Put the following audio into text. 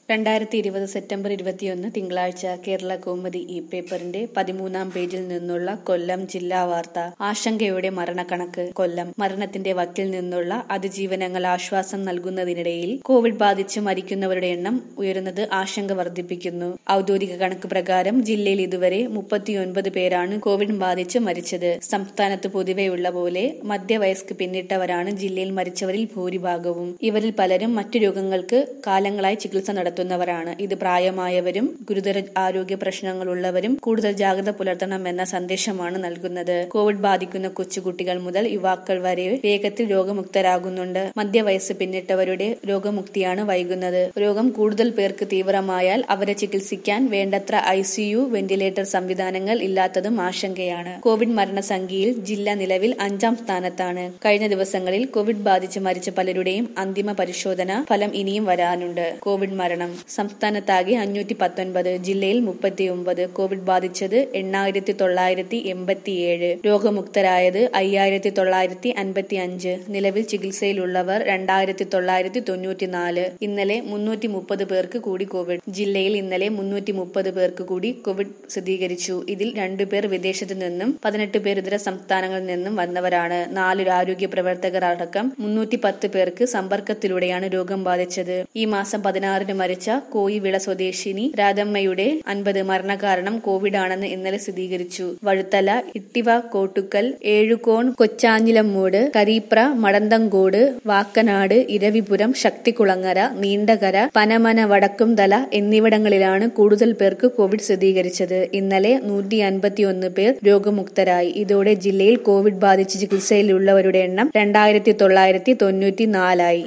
രണ്ടായിരത്തി ഇരുപത് സെപ്റ്റംബർ ഇരുപത്തിയൊന്ന് തിങ്കളാഴ്ച കേരള കൗമുദി ഇ പേപ്പറിന്റെ പതിമൂന്നാം പേജിൽ നിന്നുള്ള കൊല്ലം ജില്ലാ വാർത്ത ആശങ്കയുടെ മരണക്കണക്ക് കൊല്ലം മരണത്തിന്റെ വക്കിൽ നിന്നുള്ള അതിജീവനങ്ങൾ ആശ്വാസം നൽകുന്നതിനിടയിൽ കോവിഡ് ബാധിച്ച് മരിക്കുന്നവരുടെ എണ്ണം ഉയരുന്നത് ആശങ്ക വർദ്ധിപ്പിക്കുന്നു ഔദ്യോഗിക കണക്ക് പ്രകാരം ജില്ലയിൽ ഇതുവരെ മുപ്പത്തിയൊൻപത് പേരാണ് കോവിഡ് ബാധിച്ച് മരിച്ചത് സംസ്ഥാനത്ത് പൊതുവെയുള്ള പോലെ മധ്യവയസ്ക് പിന്നിട്ടവരാണ് ജില്ലയിൽ മരിച്ചവരിൽ ഭൂരിഭാഗവും ഇവരിൽ പലരും മറ്റു രോഗങ്ങൾക്ക് കാലങ്ങളായി ചികിത്സ നടത്തുന്നവരാണ് ഇത് പ്രായമായവരും ഗുരുതര ആരോഗ്യ പ്രശ്നങ്ങളുള്ളവരും കൂടുതൽ ജാഗ്രത പുലർത്തണമെന്ന സന്ദേശമാണ് നൽകുന്നത് കോവിഡ് ബാധിക്കുന്ന കൊച്ചുകുട്ടികൾ മുതൽ യുവാക്കൾ വരെ വേഗത്തിൽ രോഗമുക്തരാകുന്നുണ്ട് മധ്യവയസ്സ് പിന്നിട്ടവരുടെ രോഗമുക്തിയാണ് വൈകുന്നത് രോഗം കൂടുതൽ പേർക്ക് തീവ്രമായാൽ അവരെ ചികിത്സിക്കാൻ വേണ്ടത്ര ഐസിയു വെന്റിലേറ്റർ സംവിധാനങ്ങൾ ഇല്ലാത്തതും ആശങ്കയാണ് കോവിഡ് മരണസംഖ്യയിൽ ജില്ല നിലവിൽ അഞ്ചാം സ്ഥാനത്താണ് കഴിഞ്ഞ ദിവസങ്ങളിൽ കോവിഡ് ബാധിച്ച് മരിച്ച പലരുടെയും അന്തിമ പരിശോധന ഫലം ഇനിയും വരാനുണ്ട് കോവിഡ് മരണം സംസ്ഥാനത്താകെ അഞ്ഞൂറ്റി പത്തൊൻപത് ജില്ലയിൽ മുപ്പത്തിയൊമ്പത് കോവിഡ് ബാധിച്ചത് എണ്ണായിരത്തി തൊള്ളായിരത്തി എൺപത്തിയേഴ് രോഗമുക്തരായത് അയ്യായിരത്തി തൊള്ളായിരത്തി അൻപത്തി അഞ്ച് നിലവിൽ ചികിത്സയിലുള്ളവർ രണ്ടായിരത്തി തൊള്ളായിരത്തി തൊണ്ണൂറ്റിനാല് ഇന്നലെ മുന്നൂറ്റി മുപ്പത് പേർക്ക് കൂടി കോവിഡ് ജില്ലയിൽ ഇന്നലെ മുന്നൂറ്റി മുപ്പത് പേർക്ക് കൂടി കോവിഡ് സ്ഥിരീകരിച്ചു ഇതിൽ രണ്ടുപേർ വിദേശത്തു നിന്നും പതിനെട്ട് പേർ ഇതര സംസ്ഥാനങ്ങളിൽ നിന്നും വന്നവരാണ് നാല് ആരോഗ്യ പ്രവർത്തകർ അടക്കം മുന്നൂറ്റി പത്ത് പേർക്ക് സമ്പർക്കത്തിലൂടെയാണ് രോഗം ബാധിച്ചത് ഈ മാസം പതിനാറിന് മരിച്ച കോയിവിള സ്വദേശിനി രാധമ്മയുടെ അൻപത് മരണകാരണം കോവിഡ് ആണെന്ന് ഇന്നലെ സ്ഥിരീകരിച്ചു വഴുത്തല ഇട്ടിവ കോട്ടുക്കൽ ഏഴുകോൺ കൊച്ചാഞ്ഞിലമ്മൂട് കരീപ്ര മടന്തങ്കോട് വാക്കനാട് ഇരവിപുരം ശക്തികുളങ്ങര നീണ്ടകര പനമന വടക്കുംതല എന്നിവിടങ്ങളിലാണ് കൂടുതൽ പേർക്ക് കോവിഡ് സ്ഥിരീകരിച്ചത് ഇന്നലെ നൂറ്റി അൻപത്തിയൊന്ന് പേർ രോഗമുക്തരായി ഇതോടെ ജില്ലയിൽ കോവിഡ് ബാധിച്ച് ചികിത്സയിലുള്ളവരുടെ എണ്ണം രണ്ടായിരത്തി തൊള്ളായിരത്തി തൊണ്ണൂറ്റി നാലായി